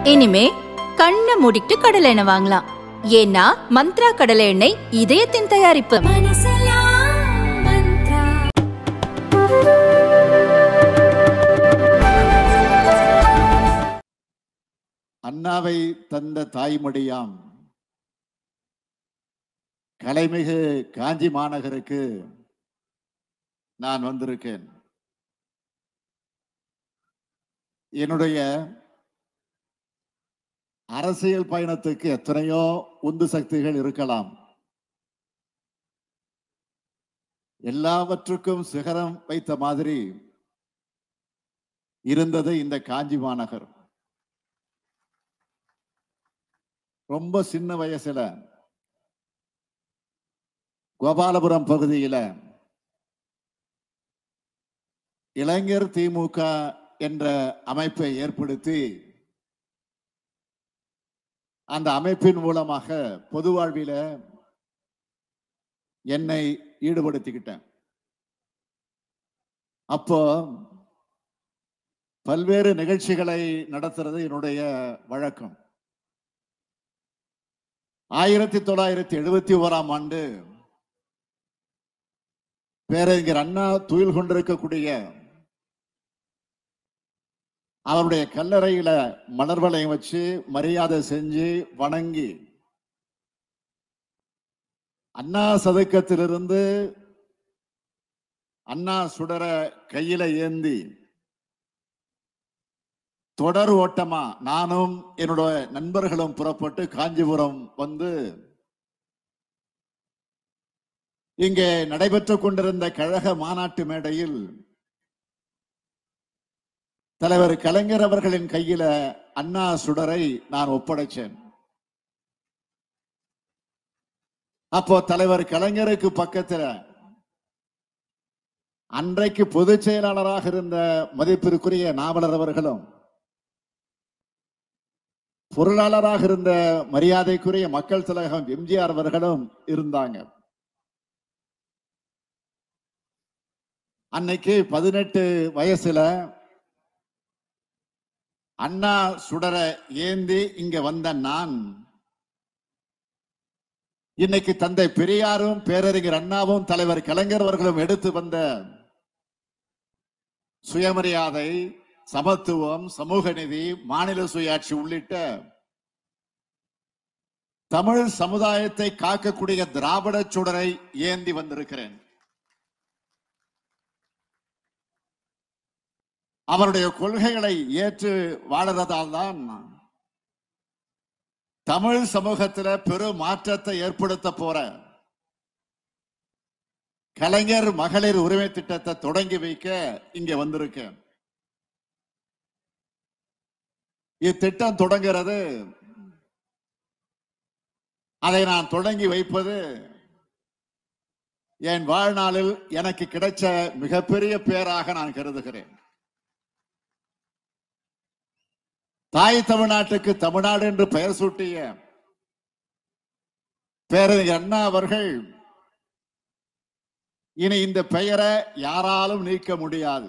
இனிமே கண்ணை மூடிட்டு கடலை எண்ணெய் வாங்கலாம் ஏன்னா மந்த்ரா கடலை எண்ணெய் இதயத்தின் தயாரிப்பு அண்ணாவை தந்த தாய்மொழியாம் கலைமிகு காஞ்சி மாநகருக்கு நான் வந்திருக்கேன் என்னுடைய அரசியல் பயணத்துக்கு எத்தனையோ உந்து சக்திகள் இருக்கலாம் எல்லாவற்றுக்கும் சிகரம் வைத்த மாதிரி இருந்தது இந்த காஞ்சி மாநகர் ரொம்ப சின்ன வயசுல கோபாலபுரம் பகுதியில இளைஞர் திமுக என்ற அமைப்பை ஏற்படுத்தி அந்த அமைப்பின் மூலமாக பொது வாழ்வில என்னை ஈடுபடுத்திக்கிட்டேன் அப்போ பல்வேறு நிகழ்ச்சிகளை நடத்துறது என்னுடைய வழக்கம் ஆயிரத்தி தொள்ளாயிரத்தி எழுபத்தி ஓராம் ஆண்டு பேரறிஞர் அண்ணா துயில் கொண்டிருக்கக்கூடிய அவருடைய கல்லறையில மலர் வளையம் வச்சு மரியாதை செஞ்சு வணங்கி அண்ணா சதுக்கத்திலிருந்து அண்ணா சுடர கையில ஏந்தி தொடர் ஓட்டமா நானும் என்னோட நண்பர்களும் புறப்பட்டு காஞ்சிபுரம் வந்து இங்கே நடைபெற்றுக் கொண்டிருந்த கழக மாநாட்டு மேடையில் தலைவர் கலைஞர் அவர்களின் கையில அண்ணா சுடரை நான் ஒப்படைச்சேன் அப்போ தலைவர் கலைஞருக்கு பக்கத்துல அன்றைக்கு பொதுச் செயலாளராக இருந்த மதிப்பிற்குரிய நாவலர் அவர்களும் பொருளாளராக இருந்த மரியாதைக்குரிய மக்கள் திலகம் எம்ஜிஆர் அவர்களும் இருந்தாங்க அன்னைக்கு பதினெட்டு வயசுல அண்ணா சுடர ஏந்தி இங்க வந்த நான் இன்னைக்கு தந்தை பெரியாரும் பேரறிஞர் அண்ணாவும் தலைவர் கலைஞர் அவர்களும் எடுத்து வந்த சுயமரியாதை சமத்துவம் சமூக நீதி மாநில சுயாட்சி உள்ளிட்ட தமிழ் சமுதாயத்தை காக்கக்கூடிய திராவிட சுடரை ஏந்தி வந்திருக்கிறேன் அவருடைய கொள்கைகளை ஏற்று வாழறதால் தான் தமிழ் சமூகத்துல பெரும் மாற்றத்தை ஏற்படுத்த போற கலைஞர் மகளிர் உரிமை திட்டத்தை தொடங்கி வைக்க இங்க வந்திருக்கேன் இத்திட்டம் தொடங்கிறது அதை நான் தொடங்கி வைப்பது என் வாழ்நாளில் எனக்கு கிடைச்ச மிகப்பெரிய பேராக நான் கருதுகிறேன் தாய் தமிழ்நாட்டுக்கு தமிழ்நாடு என்று பெயர் சூட்டிய பேரறிஞர் அண்ணா அவர்கள் இனி இந்த பெயரை யாராலும் நீக்க முடியாது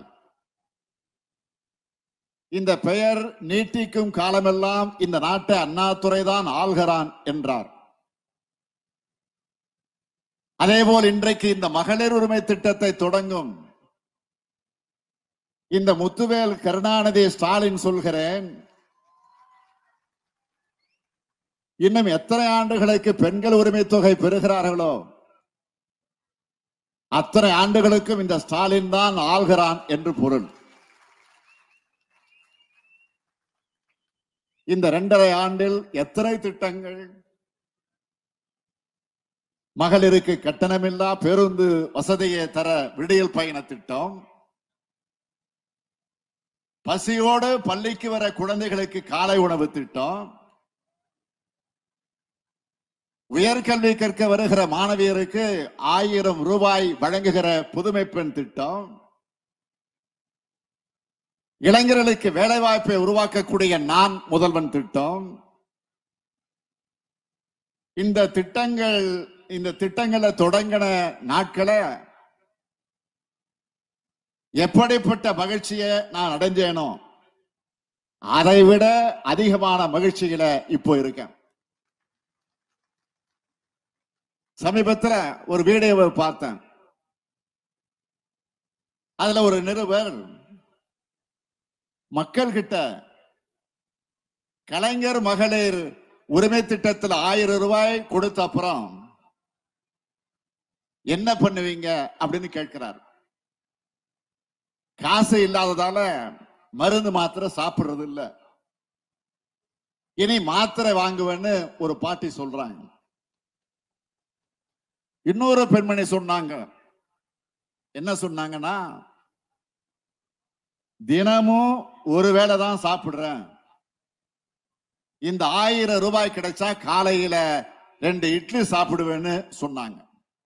இந்த பெயர் நீட்டிக்கும் காலமெல்லாம் இந்த நாட்டை அண்ணாதுரை தான் ஆள்கிறான் என்றார் அதேபோல் இன்றைக்கு இந்த மகளிர் உரிமை திட்டத்தை தொடங்கும் இந்த முத்துவேல் கருணாநிதி ஸ்டாலின் சொல்கிறேன் இன்னும் எத்தனை ஆண்டுகளுக்கு பெண்கள் உரிமை தொகை பெறுகிறார்களோ அத்தனை ஆண்டுகளுக்கும் இந்த ஸ்டாலின் தான் ஆள்கிறான் என்று பொருள் இந்த இரண்டரை ஆண்டில் எத்தனை திட்டங்கள் மகளிருக்கு கட்டணமில்லா பேருந்து வசதியை தர விடியல் பயண திட்டம் பசியோடு பள்ளிக்கு வர குழந்தைகளுக்கு காலை உணவு திட்டம் உயர்கல்வி கற்க வருகிற மாணவியருக்கு ஆயிரம் ரூபாய் வழங்குகிற புதுமை பெண் திட்டம் இளைஞர்களுக்கு வேலை வாய்ப்பை உருவாக்கக்கூடிய நான் முதல்வன் திட்டம் இந்த திட்டங்கள் இந்த திட்டங்களை தொடங்கின நாட்களை எப்படிப்பட்ட மகிழ்ச்சியை நான் அடைஞ்சேனோ அதை விட அதிகமான மகிழ்ச்சியில இப்போ இருக்கேன் சமீபத்துல ஒரு வீடியோவை பார்த்தேன் அதுல ஒரு நிருபர் மக்கள் கிட்ட கலைஞர் மகளிர் உரிமை திட்டத்தில் ஆயிரம் ரூபாய் கொடுத்த அப்புறம் என்ன பண்ணுவீங்க அப்படின்னு கேட்கிறார் காசு இல்லாததால மருந்து மாத்திரை சாப்பிடுறது இல்ல இனி மாத்திரை வாங்குவேன்னு ஒரு பாட்டி சொல்றாங்க இன்னொரு பெண்மணி சொன்னாங்க என்ன சொன்னாங்கன்னா தினமும் ஒரு வேளை தான் சாப்பிடுறேன் இந்த ஆயிரம் ரூபாய் கிடைச்சா காலையில ரெண்டு இட்லி சாப்பிடுவேன்னு சொன்னாங்க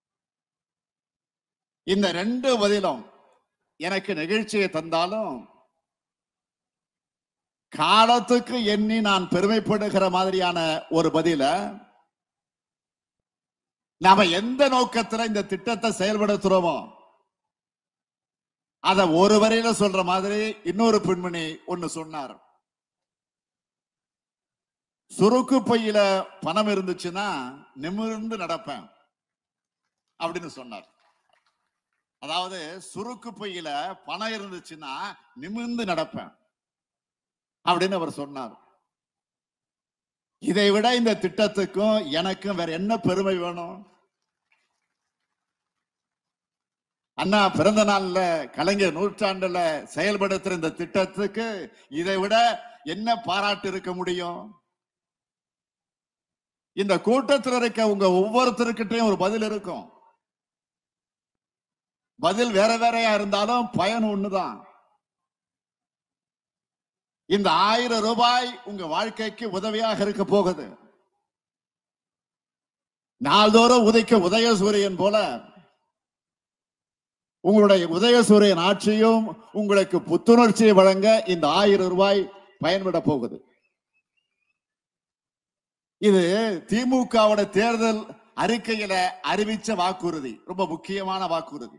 இந்த ரெண்டு பதிலும் எனக்கு நிகழ்ச்சியை தந்தாலும் காலத்துக்கு எண்ணி நான் பெருமைப்படுகிற மாதிரியான ஒரு பதில நாம எந்த நோக்கத்துல இந்த திட்டத்தை செயல்படுத்துறோமோ அத ஒரு வரையில சொல்ற மாதிரி இன்னொரு பெண்மணி ஒண்ணு சொன்னார் சுருக்கு பையில பணம் இருந்துச்சுன்னா நிமிர்ந்து நடப்பேன் அப்படின்னு சொன்னார் அதாவது சுருக்கு பையில பணம் இருந்துச்சுன்னா நிமிர்ந்து நடப்பேன் அப்படின்னு அவர் சொன்னார் இதை விட இந்த திட்டத்துக்கும் எனக்கும் வேற என்ன பெருமை வேணும் அண்ணா பிறந்த நாள்ல கலைஞர் நூற்றாண்டுல செயல்படுத்துற இந்த திட்டத்துக்கு இதை விட என்ன பாராட்டு இருக்க முடியும் இந்த கூட்டத்தில் இருக்க உங்க ஒவ்வொருத்தருக்கிட்டையும் ஒரு பதில் இருக்கும் பதில் வேற வேறையா இருந்தாலும் பயன் ஒண்ணுதான் இந்த ஆயிரம் ரூபாய் உங்க வாழ்க்கைக்கு உதவியாக இருக்க போகுது நாள்தோறும் உதைக்க உதயசூரியன் போல உங்களுடைய உதயசூரியன் ஆட்சியும் உங்களுக்கு புத்துணர்ச்சியை வழங்க இந்த ஆயிரம் ரூபாய் பயன்பட போகுது இது திமுகவோட தேர்தல் அறிக்கையில அறிவிச்ச வாக்குறுதி ரொம்ப முக்கியமான வாக்குறுதி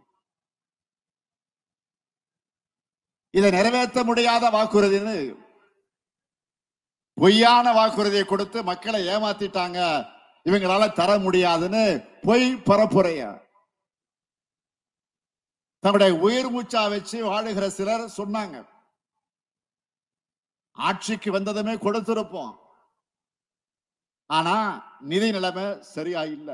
இதை நிறைவேற்ற முடியாத வாக்குறுதின்னு பொய்யான வாக்குறுதியை கொடுத்து மக்களை ஏமாத்திட்டாங்க இவங்களால தர முடியாதுன்னு பொய் பரப்புரைய தன்னுடைய உயிர் மூச்சா வச்சு வாழுகிற சிலர் சொன்னாங்க ஆட்சிக்கு வந்ததுமே கொடுத்திருப்போம் ஆனா நிதி நிலைமை சரியா இல்ல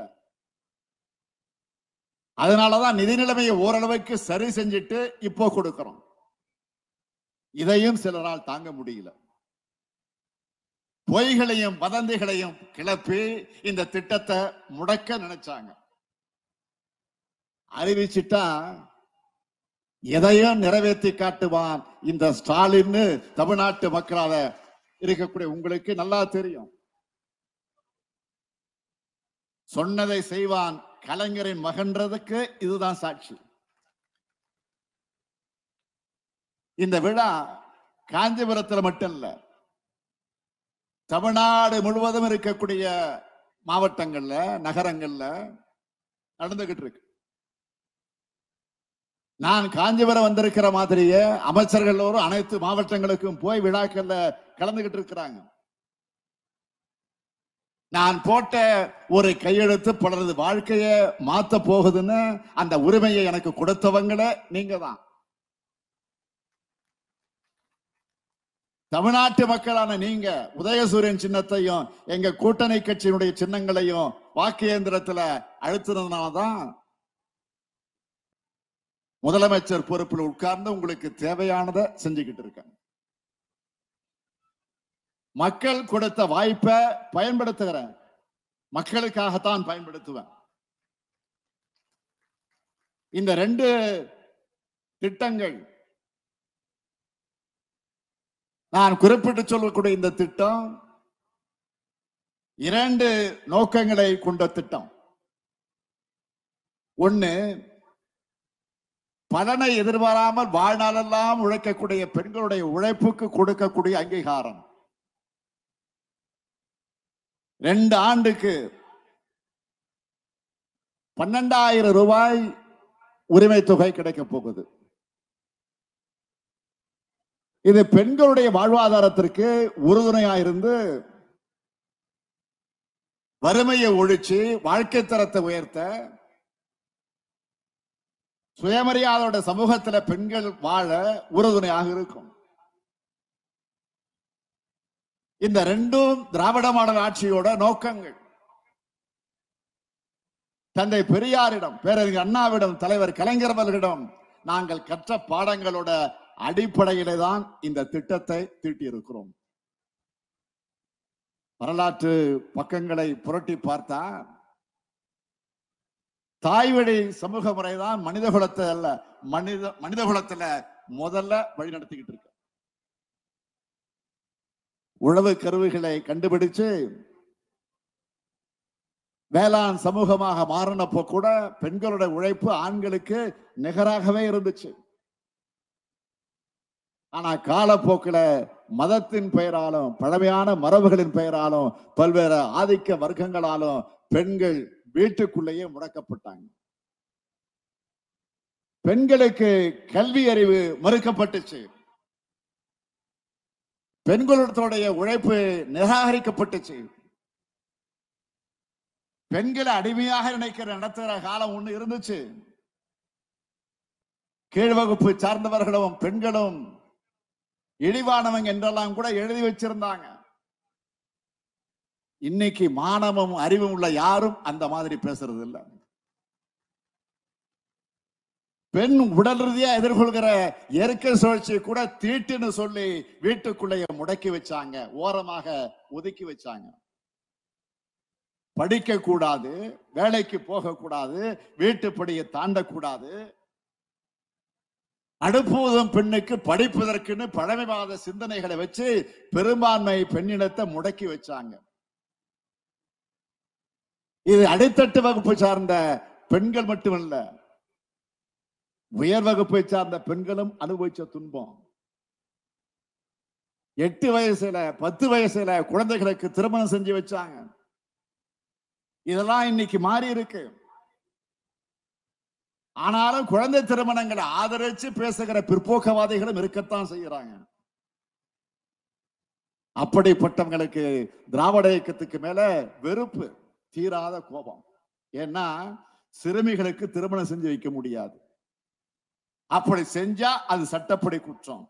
அதனாலதான் நிதி நிலைமையை ஓரளவுக்கு சரி செஞ்சுட்டு இப்போ கொடுக்கிறோம் இதையும் சிலரால் தாங்க முடியல பொய்களையும் வதந்திகளையும் கிளப்பி இந்த திட்டத்தை முடக்க நினைச்சாங்க அறிவிச்சிட்டா எதையும் நிறைவேற்றி காட்டுவான் இந்த ஸ்டாலின் தமிழ்நாட்டு மக்களால இருக்கக்கூடிய உங்களுக்கு நல்லா தெரியும் சொன்னதை செய்வான் கலைஞரின் மகன்றதுக்கு இதுதான் சாட்சி இந்த விழா காஞ்சிபுரத்துல மட்டும் இல்ல தமிழ்நாடு முழுவதும் இருக்கக்கூடிய மாவட்டங்கள்ல நகரங்கள்ல நடந்துகிட்டு இருக்கு நான் காஞ்சிபுரம் வந்திருக்கிற மாதிரியே அமைச்சர்கள் எல்லோரும் அனைத்து மாவட்டங்களுக்கும் போய் விழாக்கள்ல கலந்துகிட்டு இருக்கிறாங்க நான் போட்ட ஒரு கையெழுத்து பலரது வாழ்க்கையை மாத்த போகுதுன்னு அந்த உரிமையை எனக்கு கொடுத்தவங்கள நீங்க தான் தமிழ்நாட்டு மக்களான நீங்க உதயசூரியன் சின்னத்தையும் எங்க கூட்டணி கட்சியினுடைய சின்னங்களையும் வாக்கு இயந்திரத்துல அழுத்தினதுனாலதான் முதலமைச்சர் பொறுப்பில் உட்கார்ந்து உங்களுக்கு தேவையானதை செஞ்சுக்கிட்டு இருக்கேன் மக்கள் கொடுத்த வாய்ப்பை பயன்படுத்துகிறேன் மக்களுக்காகத்தான் பயன்படுத்துவேன் இந்த ரெண்டு திட்டங்கள் நான் குறிப்பிட்டு சொல்லக்கூடிய இந்த திட்டம் இரண்டு நோக்கங்களை கொண்ட திட்டம் ஒண்ணு பலனை எதிர்பாராமல் வாழ்நாளெல்லாம் உழைக்கக்கூடிய பெண்களுடைய உழைப்புக்கு கொடுக்கக்கூடிய அங்கீகாரம் ரெண்டு ஆண்டுக்கு பன்னெண்டாயிரம் ரூபாய் உரிமை தொகை கிடைக்க போகுது இது பெண்களுடைய வாழ்வாதாரத்திற்கு உறுதுணையா இருந்து வறுமையை ஒழிச்சு வாழ்க்கை தரத்தை உயர்த்த சுயமரியாதையோட சமூகத்துல பெண்கள் வாழ உறுதுணையாக இருக்கும் இந்த ரெண்டும் திராவிட மாடல் ஆட்சியோட நோக்கங்கள் தந்தை பெரியாரிடம் பேரறிஞர் அண்ணாவிடம் தலைவர் கலைஞர் அவர்களிடம் நாங்கள் கற்ற பாடங்களோட அடிப்படையிலே தான் இந்த திட்டத்தை தீட்டியிருக்கிறோம் வரலாற்று பக்கங்களை புரட்டி பார்த்தா தாய்வழி சமூக முறைதான் மனித குலத்தை அல்ல மனித மனித குலத்துல முதல்ல வழி நடத்திக்கிட்டு இருக்கு உழவு கருவிகளை கண்டுபிடிச்சு வேளாண் சமூகமாக மாறினப்போ கூட பெண்களோட உழைப்பு ஆண்களுக்கு நிகராகவே இருந்துச்சு ஆனா காலப்போக்கில் மதத்தின் பெயராலும் பழமையான மரபுகளின் பெயராலும் பல்வேறு ஆதிக்க வர்க்கங்களாலும் பெண்கள் வீட்டுக்குள்ளேயே முடக்கப்பட்டாங்க பெண்களுக்கு கல்வி அறிவு மறுக்கப்பட்டுச்சு பெண்களுடைய உழைப்பு நிராகரிக்கப்பட்டுச்சு பெண்களை அடிமையாக நினைக்கிற நடத்துகிற காலம் ஒண்ணு இருந்துச்சு கீழ் வகுப்பு சார்ந்தவர்களும் பெண்களும் இழிவானவங்க என்றெல்லாம் கூட எழுதி வச்சிருந்தாங்க இன்னைக்கு மானமும் அறிவும் உள்ள யாரும் அந்த மாதிரி பேசுறது இல்ல பெண் உடல் ரீதியா எதிர்கொள்கிற இயற்கை சுழற்சியை கூட தீட்டுன்னு சொல்லி வீட்டுக்குள்ளேயே முடக்கி வச்சாங்க ஓரமாக ஒதுக்கி வச்சாங்க படிக்க கூடாது வேலைக்கு போக கூடாது வீட்டுப்படியை தாண்டக்கூடாது அடுப்பூதும் பெண்ணுக்கு படிப்பதற்குன்னு பழமைவாத சிந்தனைகளை வச்சு பெரும்பான்மை பெண்ணினத்தை முடக்கி வச்சாங்க இது அடித்தட்டு வகுப்பு சார்ந்த பெண்கள் மட்டுமல்ல உயர் வகுப்பை சார்ந்த பெண்களும் அனுபவிச்ச துன்பம் எட்டு வயசுல பத்து வயசுல குழந்தைகளுக்கு திருமணம் செஞ்சு வச்சாங்க இதெல்லாம் இன்னைக்கு மாறி இருக்கு ஆனாலும் குழந்தை திருமணங்களை ஆதரிச்சு பேசுகிற பிற்போக்கவாதிகளும் இருக்கத்தான் செய்யறாங்க அப்படிப்பட்டவங்களுக்கு திராவிட இயக்கத்துக்கு மேல வெறுப்பு தீராத கோபம் ஏன்னா சிறுமிகளுக்கு திருமணம் செஞ்சு வைக்க முடியாது அப்படி செஞ்சா அது சட்டப்படி குற்றம்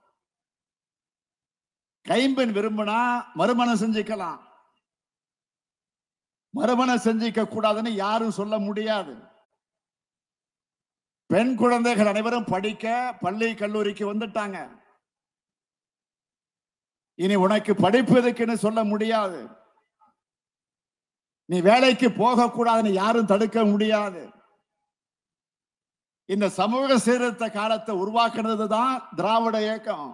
கைம்பெண் விரும்பினா மறுமணம் செஞ்சுக்கலாம் மறுமணம் செஞ்சிக்க கூடாதுன்னு யாரும் சொல்ல முடியாது பெண் குழந்தைகள் அனைவரும் படிக்க பள்ளி கல்லூரிக்கு வந்துட்டாங்க இனி உனக்கு படிப்பு எதுக்குன்னு சொல்ல முடியாது நீ வேலைக்கு போக கூடாதுன்னு யாரும் தடுக்க முடியாது இந்த சமூக சீர்திருத்த காலத்தை உருவாக்குனது தான் திராவிட இயக்கம்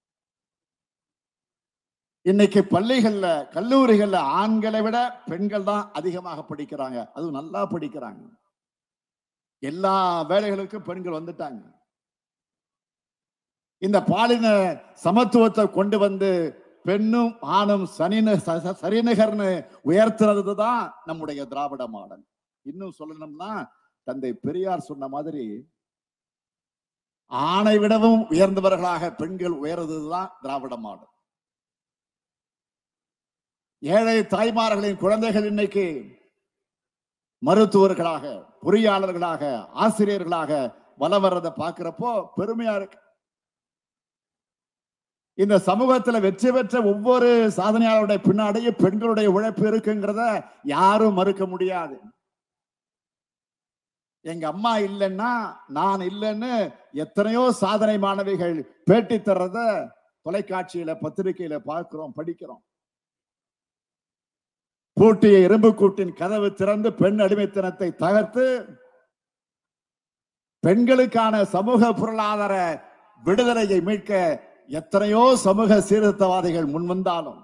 இன்னைக்கு பள்ளிகள்ல கல்லூரிகள்ல ஆண்களை விட பெண்கள் தான் அதிகமாக படிக்கிறாங்க அதுவும் நல்லா படிக்கிறாங்க எல்லா வேலைகளுக்கும் பெண்கள் வந்துட்டாங்க இந்த பாலின சமத்துவத்தை கொண்டு வந்து பெண்ணும் ஆணும் சனின ச- ச- சரிநிகர்னு உயர்த்துறது தான் நம்முடைய திராவிட மாடல் இன்னும் சொல்லணும்னா தந்தை பெரியார் சொன்ன மாதிரி ஆணை விடவும் உயர்ந்தவர்களாக பெண்கள் உயர்றதுதான் திராவிட மாடல் ஏழை தாய்மார்களின் குழந்தைகள் இன்னைக்கு மருத்துவர்களாக பொறியாளர்களாக ஆசிரியர்களாக வலம் வர்றதை பார்க்கிறப்போ பெருமையா இருக்கு இந்த சமூகத்துல வெற்றி பெற்ற ஒவ்வொரு சாதனையாளருடைய பின்னாடியும் பெண்களுடைய உழைப்பு இருக்குங்கிறத யாரும் மறுக்க முடியாது எங்க அம்மா இல்லைன்னா நான் இல்லைன்னு எத்தனையோ சாதனை மாணவிகள் பேட்டி தர்றத தொலைக்காட்சியில பத்திரிகையில பார்க்கிறோம் படிக்கிறோம் பூட்டிய இரும்பு கூட்டின் கதவு திறந்து பெண் அடிமைத்தனத்தை தகர்த்து பெண்களுக்கான சமூக பொருளாதார விடுதலையை மீட்க எத்தனையோ சமூக சீர்திருத்தவாதிகள் முன்வந்தாலும்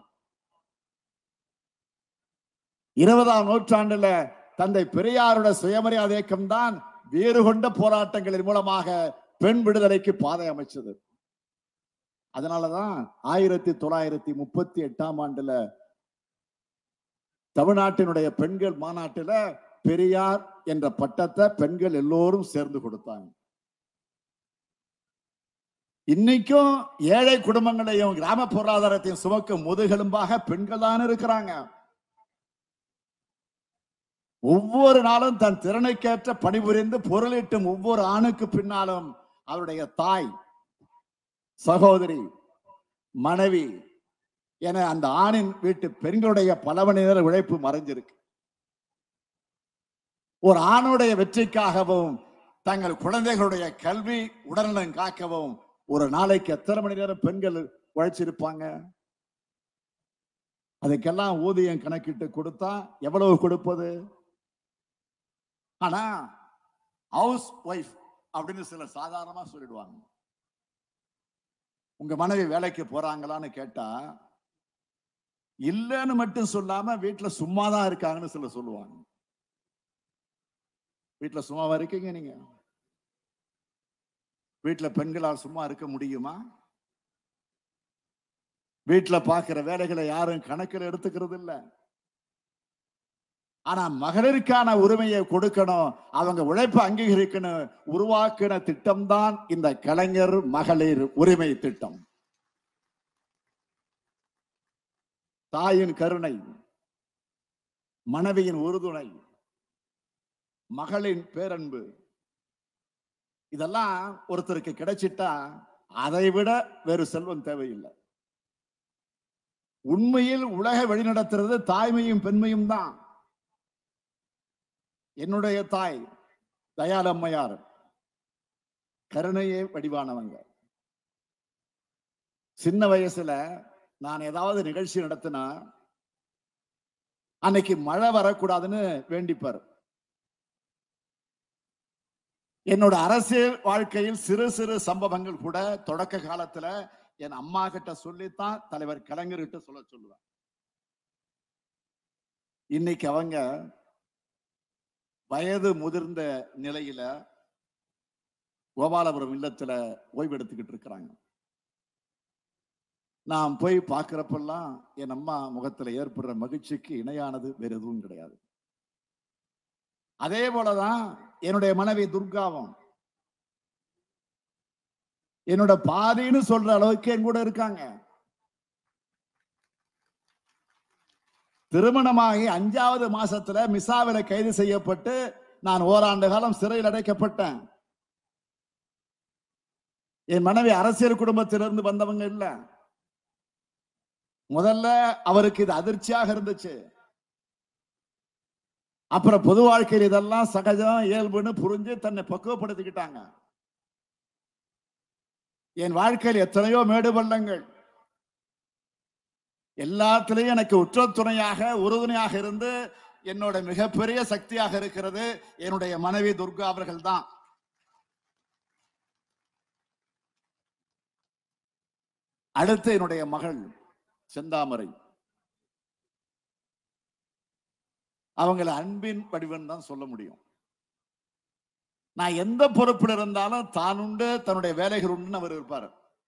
இருபதாம் நூற்றாண்டுல தந்தை பெரியாரோட சுயமரியாதை இயக்கம் தான் வேறு கொண்ட போராட்டங்களின் மூலமாக பெண் விடுதலைக்கு பாதை அமைச்சது அதனாலதான் ஆயிரத்தி தொள்ளாயிரத்தி முப்பத்தி எட்டாம் ஆண்டுல தமிழ்நாட்டினுடைய பெண்கள் மாநாட்டில பெரியார் என்ற பட்டத்தை பெண்கள் எல்லோரும் சேர்ந்து கொடுத்தாங்க இன்னைக்கும் ஏழை குடும்பங்களையும் கிராம பொருளாதாரத்தையும் சுமக்கும் முதுகெலும்பாக பெண்கள் தான் இருக்கிறாங்க ஒவ்வொரு நாளும் தன் திறனுக்கேற்ற பணிபுரிந்து பொருளீட்டும் ஒவ்வொரு ஆணுக்கு பின்னாலும் அவருடைய தாய் சகோதரி மனைவி என அந்த ஆணின் வீட்டு பெண்களுடைய பல மணி நேர உழைப்பு மறைஞ்சிருக்கு ஒரு ஆணுடைய வெற்றிக்காகவும் தங்கள் குழந்தைகளுடைய கல்வி உடல்நலம் காக்கவும் ஒரு நாளைக்கு எத்தனை மணி நேரம் பெண்கள் உழைச்சிருப்பாங்க அதுக்கெல்லாம் ஊதியம் கணக்கிட்டு கொடுத்தா எவ்வளவு கொடுப்பது ஆனா ஹவுஸ் ஒய்ஃப் அப்படின்னு சில சாதாரணமா சொல்லிடுவாங்க உங்க மனைவி வேலைக்கு போறாங்களான்னு கேட்டா இல்லைன்னு மட்டும் சொல்லாம வீட்டுல சும்மா தான் இருக்காங்கன்னு சில சொல்லுவாங்க வீட்டுல சும்மாவா இருக்கீங்க நீங்க வீட்டுல பெண்களால் சும்மா இருக்க முடியுமா வீட்டுல பாக்குற வேலைகளை யாரும் கணக்கில் எடுத்துக்கிறது இல்ல ஆனா மகளிருக்கான உரிமையை கொடுக்கணும் அவங்க உழைப்பை அங்கீகரிக்கணும் உருவாக்கின திட்டம் தான் இந்த கலைஞர் மகளிர் உரிமை திட்டம் தாயின் கருணை மனைவியின் உறுதுணை மகளின் பேரன்பு இதெல்லாம் ஒருத்தருக்கு கிடைச்சிட்டா அதை விட வேறு செல்வம் தேவையில்லை உண்மையில் உலக வழிநடத்துறது தாய்மையும் பெண்மையும் தான் என்னுடைய தாய் தயாளம்மையார் கருணையே வடிவானவங்க சின்ன வயசுல நான் ஏதாவது நிகழ்ச்சி நடத்தினா அன்னைக்கு மழை வரக்கூடாதுன்னு வேண்டிப்பார் என்னோட அரசியல் வாழ்க்கையில் சிறு சிறு சம்பவங்கள் கூட தொடக்க காலத்துல என் அம்மா கிட்ட சொல்லித்தான் தலைவர் கலைஞர்கிட்ட சொல்ல சொல்லுவேன் இன்னைக்கு அவங்க வயது முதிர்ந்த நிலையில கோபாலபுரம் இல்லத்துல ஓய்வு எடுத்துக்கிட்டு இருக்கிறாங்க நான் போய் பார்க்கிறப்பெல்லாம் என் அம்மா முகத்துல ஏற்படுற மகிழ்ச்சிக்கு இணையானது வேற எதுவும் கிடையாது அதே போலதான் என்னுடைய மனைவி துர்காவும் என்னோட பாதின்னு சொல்ற அளவுக்கு என் கூட இருக்காங்க திருமணமாகி அஞ்சாவது மாசத்துல மிசாவில கைது செய்யப்பட்டு நான் ஓராண்டு காலம் சிறையில் அடைக்கப்பட்டேன் என் மனைவி அரசியல் குடும்பத்திலிருந்து வந்தவங்க இல்ல முதல்ல அவருக்கு இது அதிர்ச்சியாக இருந்துச்சு அப்புறம் பொது வாழ்க்கையில் இதெல்லாம் சகஜம் இயல்புன்னு புரிஞ்சு தன்னை பக்குவப்படுத்திக்கிட்டாங்க என் வாழ்க்கையில் எத்தனையோ மேடு பள்ளங்கள் எல்லாத்திலையும் எனக்கு உற்ற துணையாக உறுதுணையாக இருந்து என்னோட மிகப்பெரிய சக்தியாக இருக்கிறது என்னுடைய மனைவி துர்கா அவர்கள் தான் அடுத்து என்னுடைய மகள் செந்தாமரை அவங்கள அன்பின் வடிவம் தான் சொல்ல முடியும் நான் எந்த பொறுப்பில் இருந்தாலும் தான் உண்டு தன்னுடைய வேலைகள் உண்டுன்னு அவர் இருப்பார்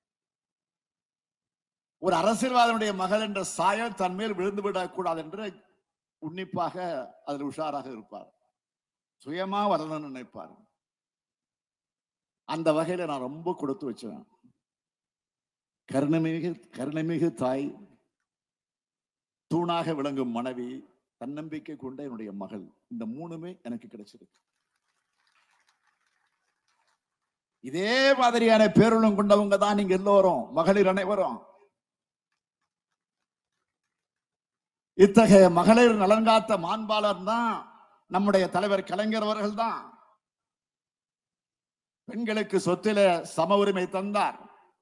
ஒரு அரசியல்வாதனுடைய மகள் என்ற சாயல் தன் மேல் விழுந்து விடக்கூடாது என்று உன்னிப்பாக அதில் உஷாராக இருப்பார் சுயமா வரணும்னு நினைப்பார் அந்த வகையில நான் ரொம்ப கொடுத்து வச்சேன் கருணமிகு கருணமிகு தாய் தூணாக விளங்கும் மனைவி தன்னம்பிக்கை கொண்ட என்னுடைய மகள் இந்த மூணுமே எனக்கு கிடைச்சிருக்கு இதே மாதிரியான பேருள்ளம் கொண்டவங்க தான் நீங்க எல்லோரும் மகளிர் அனைவரும் இத்தகைய மகளிர் நலன் காத்த மாண்பாளர் தான் நம்முடைய தலைவர் கலைஞர் அவர்கள் தான் பெண்களுக்கு சொத்தில சம உரிமை தந்தார்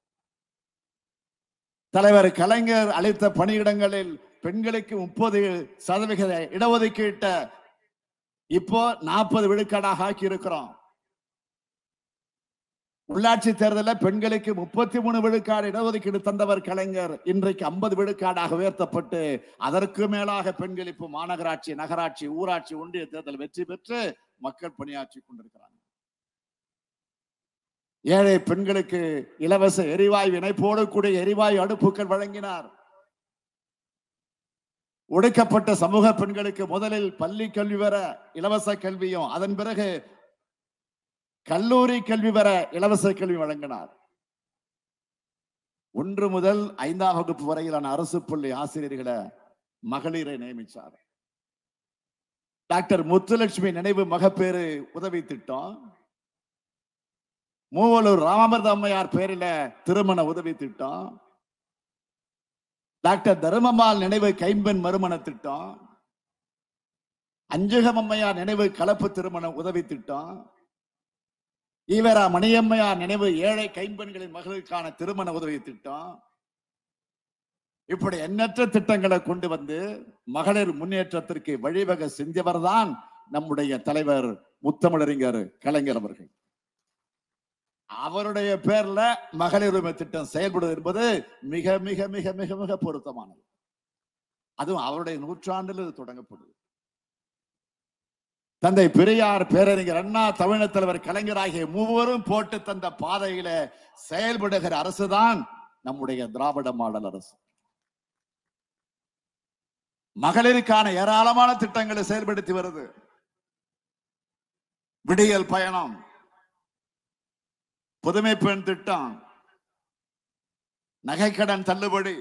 தலைவர் கலைஞர் அளித்த பணியிடங்களில் பெண்களுக்கு முப்பது சதவிகித இடஒதுக்கீட்ட இப்போ நாற்பது விழுக்காடாக ஆக்கி இருக்கிறோம் உள்ளாட்சி தேர்தலில் பெண்களுக்கு முப்பத்தி மூணு விழுக்காடு இடஒதுக்கீடு தந்தவர் கலைஞர் இன்றைக்கு ஐம்பது விழுக்காடாக உயர்த்தப்பட்டு அதற்கு மேலாக பெண்கள் இப்போ மாநகராட்சி நகராட்சி ஊராட்சி ஒன்றிய தேர்தல் வெற்றி பெற்று மக்கள் பணியாற்றி கொண்டிருக்கிறாங்க ஏழை பெண்களுக்கு இலவச எரிவாயு இணைப்போடு கூடிய எரிவாயு அடுப்புகள் வழங்கினார் ஒடுக்கப்பட்ட சமூக பெண்களுக்கு முதலில் பள்ளி கல்வி பெற இலவச கல்வியும் அதன் பிறகு கல்லூரி கல்வி பெற இலவச கல்வி வழங்கினார் ஒன்று முதல் ஐந்தாம் வகுப்பு வரையிலான அரசு பள்ளி ஆசிரியர்களை மகளிரை நியமிச்சார் டாக்டர் முத்துலட்சுமி நினைவு மகப்பேறு உதவி திட்டம் மூவலூர் ராமமர்த அம்மையார் பேரில திருமண உதவி திட்டம் டாக்டர் தர்மம்மாள் நினைவு கைம்பெண் மறுமண திட்டம் அஞ்சகம் அம்மையார் நினைவு கலப்பு திருமண உதவி திட்டம் ஈவரா மணியம்மையார் நினைவு ஏழை கைம்பெண்களின் மகளுக்கான திருமண உதவி திட்டம் இப்படி எண்ணற்ற திட்டங்களை கொண்டு வந்து மகளிர் முன்னேற்றத்திற்கு வழிவகை செஞ்சவர்தான் நம்முடைய தலைவர் முத்தமிழறிஞர் கலைஞர் அவர்கள் அவருடைய பேர்ல மகளிர் உரிமை திட்டம் செயல்படுவது என்பது மிக மிக மிக மிக மிக பொருத்தமானது அதுவும் அவருடைய நூற்றாண்டில் இது தொடங்கப்படுது தந்தை பெரியார் பேரறிஞர் அண்ணா தமிழக தலைவர் கலைஞர் ஆகிய மூவரும் போட்டு தந்த பாதையில செயல்படுகிற அரசுதான் நம்முடைய திராவிட மாடல் அரசு மகளிருக்கான ஏராளமான திட்டங்களை செயல்படுத்தி வருது விடியல் பயணம் புதுமை பெண் திட்டம் நகைக்கடன் தள்ளுபடி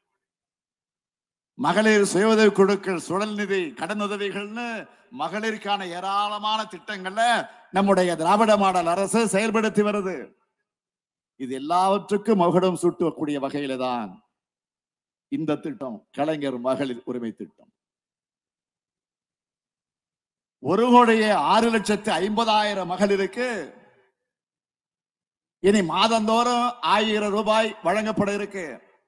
மகளிர் சுய உதவி குழுக்கள் சுழல் நிதி கடன் உதவிகள்னு மகளிருக்கான ஏராளமான திட்டங்கள்ல நம்முடைய திராவிட மாடல் அரசு செயல்படுத்தி வருது இது எல்லாவற்றுக்கும் மகுடம் சூட்டக்கூடிய வகையில தான் இந்த திட்டம் கலைஞர் மகளிர் உரிமை திட்டம் ஒரு கோடியே ஆறு லட்சத்து ஐம்பதாயிரம் மகளிருக்கு இனி மாதந்தோறும் ஆயிரம் ரூபாய் வழங்கப்பட இருக்கு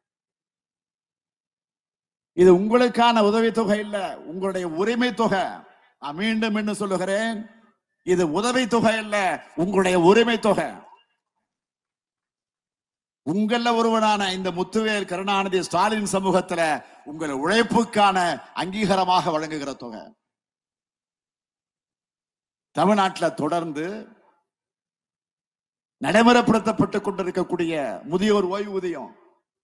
இது உங்களுக்கான உதவித்தொகை இல்ல உங்களுடைய உரிமை தொகை நான் மீண்டும் மீண்டும் சொல்லுகிறேன் இது உதவி தொகை இல்ல உங்களுடைய உரிமை தொகை உங்கள ஒருவனான இந்த முத்துவேல் கருணாநிதி ஸ்டாலின் சமூகத்துல உங்கள் உழைப்புக்கான அங்கீகாரமாக வழங்குகிற தொகை தமிழ்நாட்டுல தொடர்ந்து நடைமுறைப்படுத்தப்பட்டுக் கொண்டிருக்கக்கூடிய முதியோர் ஓய்வூதியம்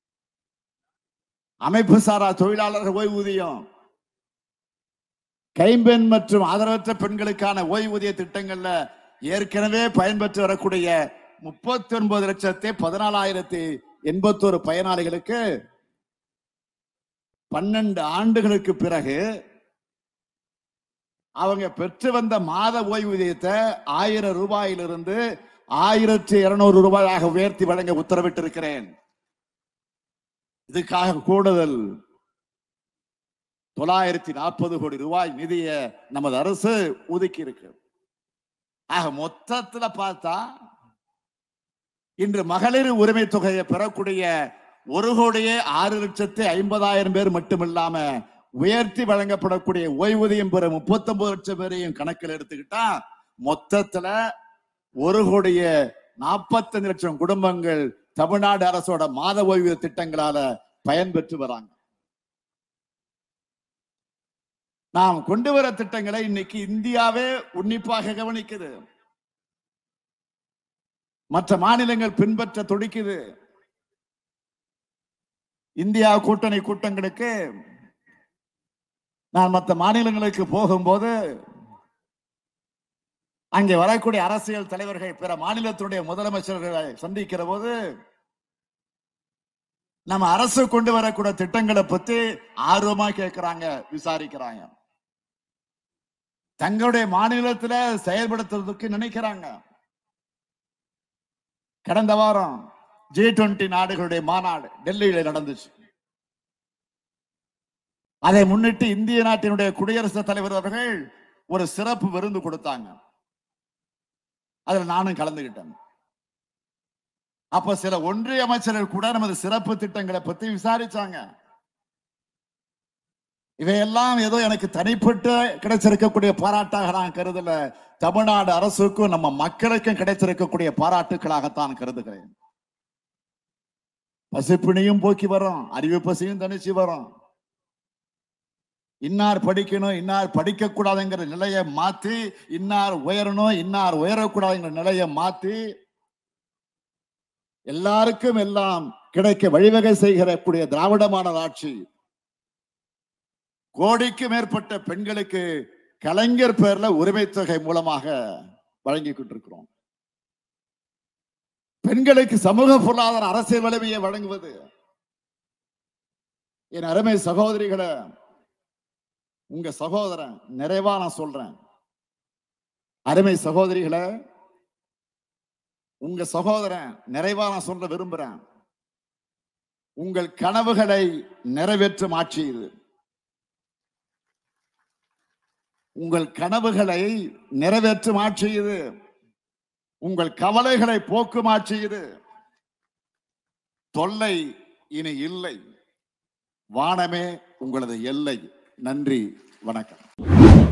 அமைப்பு சாரா தொழிலாளர்கள் ஓய்வூதியம் கைம்பெண் மற்றும் ஆதரவற்ற பெண்களுக்கான ஓய்வூதிய திட்டங்கள்ல ஏற்கனவே பயன்பெற்று வரக்கூடிய முப்பத்தி ஒன்பது லட்சத்தி பதினாலாயிரத்தி எண்பத்தோரு பயனாளிகளுக்கு பன்னெண்டு ஆண்டுகளுக்கு பிறகு அவங்க பெற்று வந்த மாத ஓய்வூதியத்தை ஆயிரம் ரூபாயிலிருந்து ஆயிரத்தி இருநூறு ரூபாயாக உயர்த்தி வழங்க உத்தரவிட்டிருக்கிறேன் இதுக்காக கூடுதல் தொள்ளாயிரத்தி நாற்பது கோடி ரூபாய் நிதியை நமது அரசு ஒதுக்கி இருக்கு ஆக மொத்தத்துல பார்த்தா இன்று மகளிர் உரிமை தொகையை பெறக்கூடிய ஒரு கோடியே ஆறு லட்சத்தி ஐம்பதாயிரம் பேர் மட்டுமில்லாம உயர்த்தி வழங்கப்படக்கூடிய ஓய்வூதியம் பெற முப்பத்தி ஒன்பது லட்சம் பேரையும் கணக்கில் எடுத்துக்கிட்டா மொத்தத்துல ஒரு கோடியே நாற்பத்தஞ்சு லட்சம் குடும்பங்கள் தமிழ்நாடு அரசோட மாத ஓய்வு திட்டங்களால பயன்பெற்று வராங்க நாம் கொண்டு வர திட்டங்களை இன்னைக்கு இந்தியாவே உன்னிப்பாக கவனிக்குது மற்ற மாநிலங்கள் பின்பற்ற துடிக்குது இந்தியா கூட்டணி கூட்டங்களுக்கு நான் மற்ற மாநிலங்களுக்கு போகும்போது அங்கே வரக்கூடிய அரசியல் தலைவர்கள் பிற மாநிலத்துடைய முதலமைச்சர்களை சந்திக்கிற போது நம்ம அரசு கொண்டு வரக்கூடிய திட்டங்களை பத்தி ஆர்வமா கேட்கிறாங்க விசாரிக்கிறாங்க தங்களுடைய மாநிலத்துல செயல்படுத்துறதுக்கு நினைக்கிறாங்க கடந்த வாரம் ஜி டுவெண்டி நாடுகளுடைய மாநாடு டெல்லியில நடந்துச்சு அதை முன்னிட்டு இந்திய நாட்டினுடைய குடியரசுத் தலைவர் அவர்கள் ஒரு சிறப்பு விருந்து கொடுத்தாங்க அதுல நானும் கலந்துகிட்டேன் அப்ப சில ஒன்றிய அமைச்சர்கள் கூட நமது சிறப்பு திட்டங்களை பத்தி விசாரிச்சாங்க இவையெல்லாம் ஏதோ எனக்கு தனிப்பட்டு கிடைச்சிருக்கக்கூடிய பாராட்டாக நான் கருதல தமிழ்நாடு அரசுக்கும் நம்ம மக்களுக்கும் கிடைத்திருக்கக்கூடிய பாராட்டுக்களாகத்தான் கருதுகிறேன் பசிப்பிணியும் போக்கி வரும் அறிவு பசியும் தனிச்சு வரும் இன்னார் படிக்கணும் இன்னார் படிக்க கூடாதுங்கிற நிலையை மாத்தி இன்னார் உயரணும் இன்னார் உயரக்கூடாதுங்கிற நிலையை மாத்தி எல்லாருக்கும் எல்லாம் கிடைக்க வழிவகை செய்கிற கூடிய திராவிட மாடல் ஆட்சி கோடிக்கு மேற்பட்ட பெண்களுக்கு கலைஞர் பேர்ல உரிமை தொகை மூலமாக வழங்கி கொண்டிருக்கிறோம் பெண்களுக்கு சமூக பொருளாதார அரசியல் வலிமையை வழங்குவது என் அருமை சகோதரிகளை உங்க சகோதரன் நிறைவா நான் சொல்றேன் அருமை சகோதரிகளை உங்க சகோதரன் நிறைவா நான் சொல்ல விரும்புறேன் உங்கள் கனவுகளை நிறைவேற்றும் ஆட்சி இது உங்கள் கனவுகளை நிறைவேற்றும் ஆட்சி இது உங்கள் கவலைகளை போக்கும் ஆட்சி இது தொல்லை இனி இல்லை வானமே உங்களது எல்லை நன்றி வணக்கம்